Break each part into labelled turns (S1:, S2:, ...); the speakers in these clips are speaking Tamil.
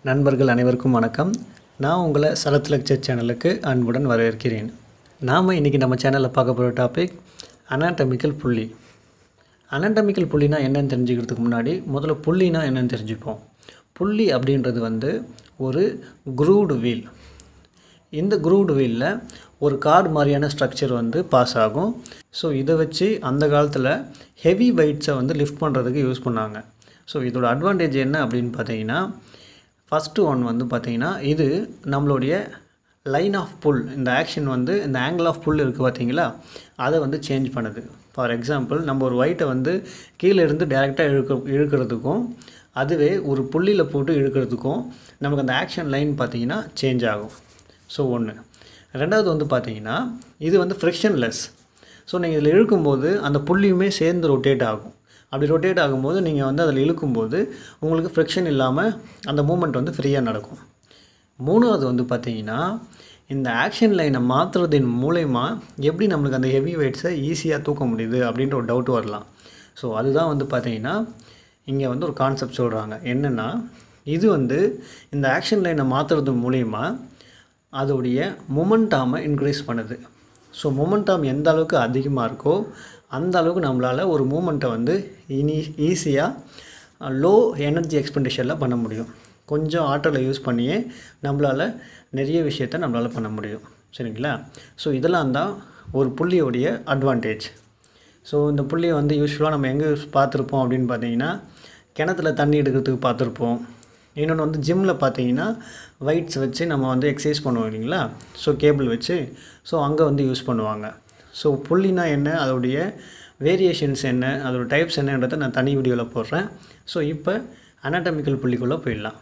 S1: நண்பர்கள் அனைவருக்கும் வணக்கம் நான் உங்களை சரத் லெக்சர் சேனலுக்கு அன்புடன் வரவேற்கிறேன் நாம் இன்றைக்கி நம்ம சேனலில் பார்க்க போகிற டாபிக் அனாட்டமிக்கல் புள்ளி அனாட்டமிக்கல் புள்ளினா என்னன்னு தெரிஞ்சுக்கிறதுக்கு முன்னாடி முதல்ல புள்ளினா என்னன்னு தெரிஞ்சுப்போம் புள்ளி அப்படின்றது வந்து ஒரு குரூடு வீல் இந்த குரூட் வீலில் ஒரு கார்டு மாதிரியான ஸ்ட்ரக்சர் வந்து பாஸ் ஆகும் ஸோ இதை வச்சு அந்த காலத்தில் ஹெவி வெயிட்ஸை வந்து லிஃப்ட் பண்ணுறதுக்கு யூஸ் பண்ணாங்க ஸோ இதோட அட்வான்டேஜ் என்ன அப்படின்னு பார்த்தீங்கன்னா ஃபஸ்ட்டு ஒன் வந்து பார்த்தீங்கன்னா இது நம்மளுடைய லைன் ஆஃப் புல் இந்த ஆக்ஷன் வந்து இந்த ஆங்கிள் ஆஃப் புல் இருக்குது பார்த்தீங்களா அதை வந்து சேஞ்ச் பண்ணுது ஃபார் எக்ஸாம்பிள் நம்ம ஒரு ஒயிட்டை வந்து கீழே இருந்து டேரெக்டாக இழுக்க இழுக்கிறதுக்கும் அதுவே ஒரு புள்ளியில் போட்டு இழுக்கிறதுக்கும் நமக்கு அந்த ஆக்ஷன் லைன் பார்த்தீங்கன்னா சேஞ்ச் ஆகும் ஸோ ஒன்று ரெண்டாவது வந்து பார்த்தீங்கன்னா இது வந்து ஃப்ரிக்ஷன்லெஸ் ஸோ நீங்கள் இதில் இழுக்கும்போது அந்த புள்ளியுமே சேர்ந்து ரொட்டேட் ஆகும் அப்படி ரொட்டேட் ஆகும்போது நீங்கள் வந்து அதில் இழுக்கும்போது உங்களுக்கு ஃப்ரிக்ஷன் இல்லாமல் அந்த மூமெண்ட் வந்து ஃப்ரீயாக நடக்கும் மூணாவது வந்து பார்த்தீங்கன்னா இந்த ஆக்ஷன் லைனை மாற்றுறதின் மூலயமா எப்படி நம்மளுக்கு அந்த ஹெவி வெயிட்ஸை ஈஸியாக தூக்க முடியுது அப்படின்ற ஒரு டவுட் வரலாம் ஸோ அதுதான் வந்து பார்த்தீங்கன்னா இங்கே வந்து ஒரு கான்செப்ட் சொல்கிறாங்க என்னென்னா இது வந்து இந்த ஆக்ஷன் லைனை மாற்றுறது மூலயமா அதோடைய மொமெண்டாமை இன்க்ரீஸ் பண்ணுது ஸோ மொமெண்டாம் எந்த அளவுக்கு அதிகமாக இருக்கோ அந்த அளவுக்கு நம்மளால் ஒரு மூமெண்ட்டை வந்து இனி ஈஸியாக லோ எனர்ஜி எக்ஸ்பெண்டிச்சரில் பண்ண முடியும் கொஞ்சம் ஆற்றலை யூஸ் பண்ணியே நம்மளால் நிறைய விஷயத்த நம்மளால் பண்ண முடியும் சரிங்களா ஸோ இதெல்லாம் தான் ஒரு புள்ளியோடைய அட்வான்டேஜ் ஸோ இந்த புள்ளியை வந்து யூஸ்வலாக நம்ம எங்கே பார்த்துருப்போம் அப்படின்னு பார்த்தீங்கன்னா கிணத்துல தண்ணி எடுக்கிறதுக்கு பார்த்துருப்போம் இன்னொன்று வந்து ஜிம்மில் பார்த்தீங்கன்னா வெயிட்ஸ் வச்சு நம்ம வந்து எக்ஸசைஸ் பண்ணுவோம் இல்லைங்களா ஸோ கேபிள் வச்சு ஸோ அங்கே வந்து யூஸ் பண்ணுவாங்க ஸோ புள்ளினா என்ன அதோடைய வேரியேஷன்ஸ் என்ன அதோட டைப்ஸ் என்னன்றதை நான் தனி வீடியோவில் போடுறேன் ஸோ இப்போ அனாட்டமிக்கல் புள்ளிக்குள்ளே போயிடலாம்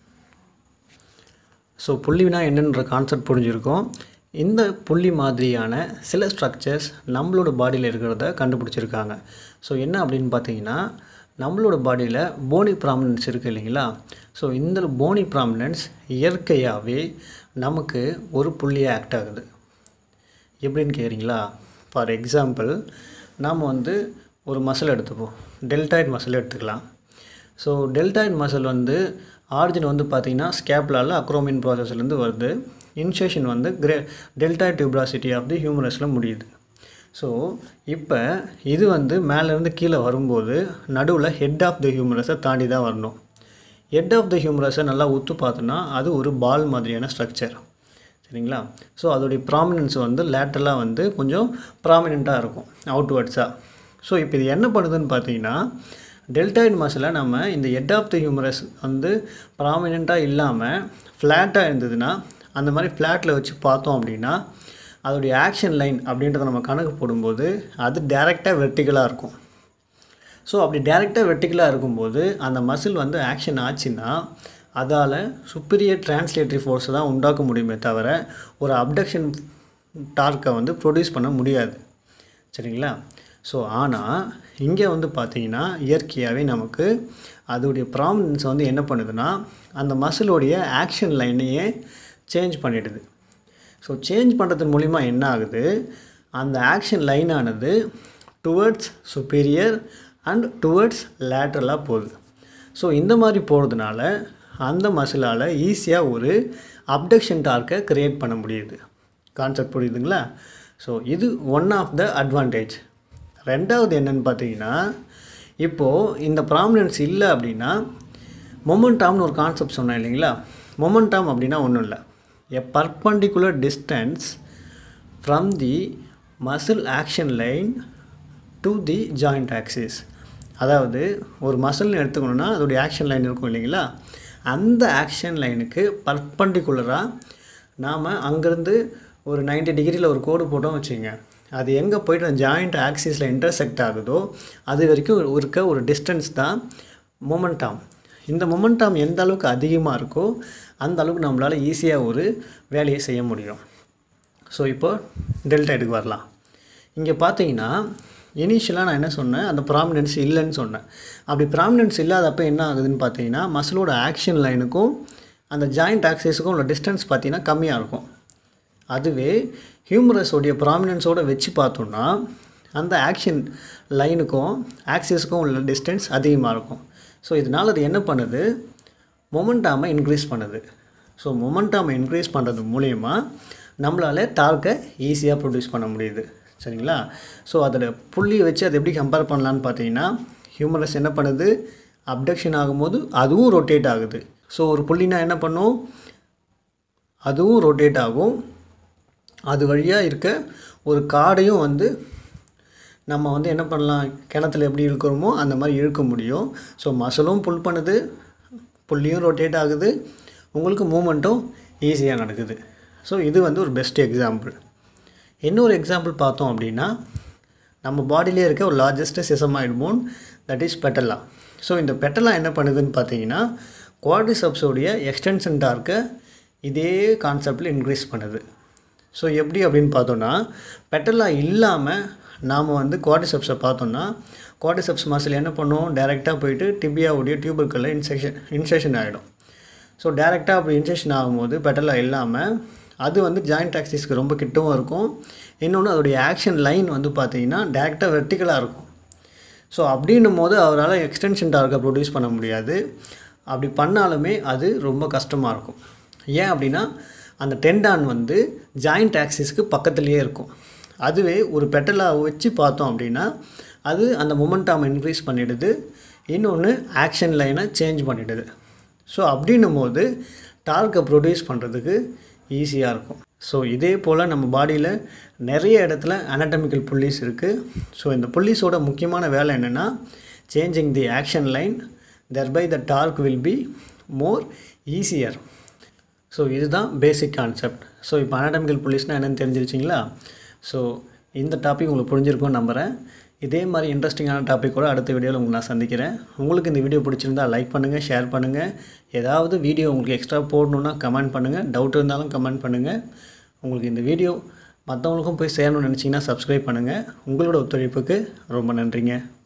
S1: ஸோ புள்ளினா என்னன்ற கான்செப்ட் புரிஞ்சிருக்கோம் இந்த புள்ளி மாதிரியான சில ஸ்ட்ரக்சர்ஸ் நம்மளோட பாடியில் இருக்கிறத கண்டுபிடிச்சிருக்காங்க ஸோ என்ன அப்படின்னு பார்த்தீங்கன்னா நம்மளோட பாடியில் போனி ப்ராமினன்ஸ் இருக்குது இல்லைங்களா ஸோ இந்த போனி ப்ராமினன்ஸ் இயற்கையாகவே நமக்கு ஒரு புள்ளியாக ஆக்ட் ஆகுது எப்படின்னு கேட்குறீங்களா ஃபார் எக்ஸாம்பிள் நாம் வந்து ஒரு மசில் எடுத்துப்போம் டெல்டாய்ட் மசில் எடுத்துக்கலாம் ஸோ டெல்டாய்ட் மசில் வந்து ஆரிஜின் வந்து பார்த்திங்கன்னா ஸ்கேப்லால் அக்ரோமின் ப்ராசஸ்லேருந்து வருது இன்சேஷன் வந்து கிரே டெல்டாய்ட் டியூப்ராசிட்டி ஆஃப் தி ஹியூமரஸில் முடியுது ஸோ இப்போ இது வந்து மேலேருந்து கீழே வரும்போது நடுவில் ஹெட் ஆஃப் த ஹியூமரஸை தாண்டி தான் வரணும் ஹெட் ஆஃப் த ஹியூமரஸை நல்லா உத்து பார்த்தோன்னா அது ஒரு பால் மாதிரியான ஸ்ட்ரக்சர் சரிங்களா ஸோ அதோடைய ப்ராமினன்ஸ் வந்து லேட்டலாக வந்து கொஞ்சம் ப்ராமினெண்ட்டாக இருக்கும் அவுட்வர்ட்ஸாக ஸோ இப்போ இது என்ன பண்ணுதுன்னு பார்த்தீங்கன்னா டெல்டாய்ட் மசில் நம்ம இந்த ஹெட் ஆஃப் த ஹியூமரஸ் வந்து ப்ராமினெண்ட்டாக இல்லாமல் ஃப்ளாட்டாக இருந்ததுன்னா அந்த மாதிரி ஃப்ளாட்டில் வச்சு பார்த்தோம் அப்படின்னா அதோடைய ஆக்ஷன் லைன் அப்படின்றத நம்ம கணக்கு போடும்போது அது டேரெக்டாக வெர்டிக்கலாக இருக்கும் ஸோ அப்படி டேரெக்டாக வெர்டிக்கலாக இருக்கும்போது அந்த மசில் வந்து ஆக்ஷன் ஆச்சுன்னா அதால் சுப்பீரியர் டிரான்ஸ்லேட்டரி ஃபோர்ஸை தான் உண்டாக்க முடியுமே தவிர ஒரு அப்டக்ஷன் டார்க்கை வந்து ப்ரொடியூஸ் பண்ண முடியாது சரிங்களா ஸோ ஆனால் இங்கே வந்து பார்த்திங்கன்னா இயற்கையாகவே நமக்கு அதோடைய ப்ராமினன்ஸ் வந்து என்ன பண்ணுதுன்னா அந்த மசிலோடைய ஆக்ஷன் லைனையே சேஞ்ச் பண்ணிடுது ஸோ சேஞ்ச் பண்ணுறது மூலிமா என்ன ஆகுது அந்த ஆக்ஷன் லைனானது டுவர்ட்ஸ் சுப்பீரியர் அண்ட் டுவர்ட்ஸ் லேட்ரலாக போகுது ஸோ இந்த மாதிரி போகிறதுனால அந்த மசிலால் ஈஸியாக ஒரு அப்டக்ஷன் டார்க்கை க்ரியேட் பண்ண முடியுது கான்செப்ட் புரியுதுங்களா ஸோ இது ஒன் ஆஃப் த அட்வான்டேஜ் ரெண்டாவது என்னென்னு பார்த்தீங்கன்னா இப்போது இந்த ப்ராமினன்ஸ் இல்லை அப்படின்னா மொமெண்டாம்னு ஒரு கான்செப்ட் சொன்னேன் இல்லைங்களா மொமெண்டாம் அப்படின்னா ஒன்றும் இல்லை a perpendicular distance from the muscle action line to the joint axis அதாவது ஒரு மசில்னு எடுத்துக்கணுன்னா அதோடைய ஆக்ஷன் லைன் இருக்கும் இல்லைங்களா அந்த ஆக்ஷன் லைனுக்கு பர்பண்டிகுலராக நாம் அங்கேருந்து ஒரு 90 டிகிரியில் ஒரு கோடு போட்டோம் வச்சுங்க அது எங்கே போய்ட்டு அந்த ஜாயிண்ட் ஆக்சிஸில் இன்டர்செக்ட் ஆகுதோ அது வரைக்கும் இருக்க ஒரு டிஸ்டன்ஸ் தான் மொமெண்டாம் இந்த மொமெண்டாம் எந்த அளவுக்கு அதிகமாக இருக்கோ அந்த அளவுக்கு நம்மளால் ஈஸியாக ஒரு வேலையை செய்ய முடியும் ஸோ இப்போ டெல்டாய்டுக்கு வரலாம் இங்கே பார்த்தீங்கன்னா இனிஷியலாக நான் என்ன சொன்னேன் அந்த ப்ராமினன்ஸ் இல்லைன்னு சொன்னேன் அப்படி ப்ராமினன்ஸ் இல்லாதப்போ என்ன ஆகுதுன்னு பார்த்தீங்கன்னா மசிலோட ஆக்ஷன் லைனுக்கும் அந்த ஜாயிண்ட் ஆக்சஸுக்கும் உள்ள டிஸ்டன்ஸ் பார்த்தீங்கன்னா கம்மியாக இருக்கும் அதுவே ஹியூமரஸோடைய ப்ராமினன்ஸோடு வச்சு பார்த்தோன்னா அந்த ஆக்ஷன் லைனுக்கும் ஆக்சிஸுக்கும் உள்ள டிஸ்டன்ஸ் அதிகமாக இருக்கும் ஸோ இதனால் அது என்ன பண்ணுது மொமெண்டாமை இன்க்ரீஸ் பண்ணுது ஸோ மொமெண்டாமை இன்க்ரீஸ் பண்ணுறது மூலயமா நம்மளால் டார்க்கை ஈஸியாக ப்ரொடியூஸ் பண்ண முடியுது சரிங்களா ஸோ அதில் புள்ளியை வச்சு அதை எப்படி கம்பேர் பண்ணலான்னு பார்த்தீங்கன்னா ஹியூமரஸ் என்ன பண்ணுது அப்டக்ஷன் ஆகும்போது அதுவும் ரொட்டேட் ஆகுது ஸோ ஒரு புள்ளினா என்ன பண்ணும் அதுவும் ரொட்டேட் ஆகும் அது வழியாக இருக்க ஒரு காடையும் வந்து நம்ம வந்து என்ன பண்ணலாம் கிணத்துல எப்படி இழுக்கிறோமோ அந்த மாதிரி இழுக்க முடியும் ஸோ மசிலும் புல் பண்ணுது புள்ளியும் ரொட்டேட் ஆகுது உங்களுக்கு மூமெண்ட்டும் ஈஸியாக நடக்குது ஸோ இது வந்து ஒரு பெஸ்ட் எக்ஸாம்பிள் இன்னொரு எக்ஸாம்பிள் பார்த்தோம் அப்படின்னா நம்ம பாடியிலே இருக்க ஒரு largest sesamoid bone that is patella so இந்த பெட்டலா என்ன பண்ணுதுன்னு பார்த்தீங்கன்னா குவாடிசப்ஸோடைய எக்ஸ்டென்ஷன் டார்க்கை இதே கான்செப்டில் இன்க்ரீஸ் பண்ணுது ஸோ எப்படி அப்படின்னு பார்த்தோன்னா பெட்டலா இல்லாமல் நாம் வந்து குவாடிசப்ஸை பார்த்தோன்னா குவாடிசப்ஸ் மசில் என்ன பண்ணும் டைரெக்டாக போயிட்டு டிபியாவுடைய டியூபர்களில் இன்செக்ஷன் இன்செக்ஷன் ஆகிடும் ஸோ டேரெக்டாக அப்படி இன்செக்ஷன் ஆகும்போது பெட்டலா இல்லாமல் அது வந்து ஜாயிண்ட் ஆக்சிஸ்க்கு ரொம்ப கிட்டவும் இருக்கும் இன்னொன்று அதோடைய ஆக்ஷன் லைன் வந்து பார்த்தீங்கன்னா டேரெக்டாக வெர்டிக்கலாக இருக்கும் ஸோ அப்படின்னும் போது அவரால் எக்ஸ்டென்ஷன் டார்க்கை ப்ரொடியூஸ் பண்ண முடியாது அப்படி பண்ணாலுமே அது ரொம்ப கஷ்டமாக இருக்கும் ஏன் அப்படின்னா அந்த டெண்டான் வந்து ஜாயிண்ட் ஆக்சிஸ்க்கு பக்கத்துலேயே இருக்கும் அதுவே ஒரு பெட்டலா வச்சு பார்த்தோம் அப்படின்னா அது அந்த மொமெண்டாம் இன்க்ரீஸ் பண்ணிடுது இன்னொன்று ஆக்ஷன் லைனை சேஞ்ச் பண்ணிடுது ஸோ அப்படின்னும் போது டார்க்கை ப்ரொடியூஸ் பண்ணுறதுக்கு ஈஸியாக இருக்கும் ஸோ இதே போல் நம்ம பாடியில் நிறைய இடத்துல anatomical புள்ளிஸ் இருக்குது ஸோ இந்த புள்ளிஸோட முக்கியமான வேலை என்னென்னா changing the action line thereby the torque will be more easier so இதுதான் பேசிக் கான்செப்ட் ஸோ இப்போ anatomical புள்ளிஸ்னால் என்னென்னு தெரிஞ்சிருச்சிங்களா ஸோ இந்த டாபிக் உங்களுக்கு புரிஞ்சிருக்கும்னு நம்புகிறேன் இதே மாதிரி இன்ட்ரெஸ்டிங்கான டாப்பிக்கோட அடுத்த வீடியோவில் உங்களை நான் சந்திக்கிறேன் உங்களுக்கு இந்த வீடியோ பிடிச்சிருந்தா லைக் பண்ணுங்கள் ஷேர் பண்ணுங்கள் ஏதாவது வீடியோ உங்களுக்கு எக்ஸ்ட்ரா போடணுன்னா கமெண்ட் பண்ணுங்கள் டவுட் இருந்தாலும் கமெண்ட் பண்ணுங்கள் உங்களுக்கு இந்த வீடியோ மற்றவங்களுக்கும் போய் சேரணும்னு நினச்சிங்கன்னா சப்ஸ்கிரைப் பண்ணுங்கள் உங்களோட ஒத்துழைப்புக்கு ரொம்ப நன்றிங்க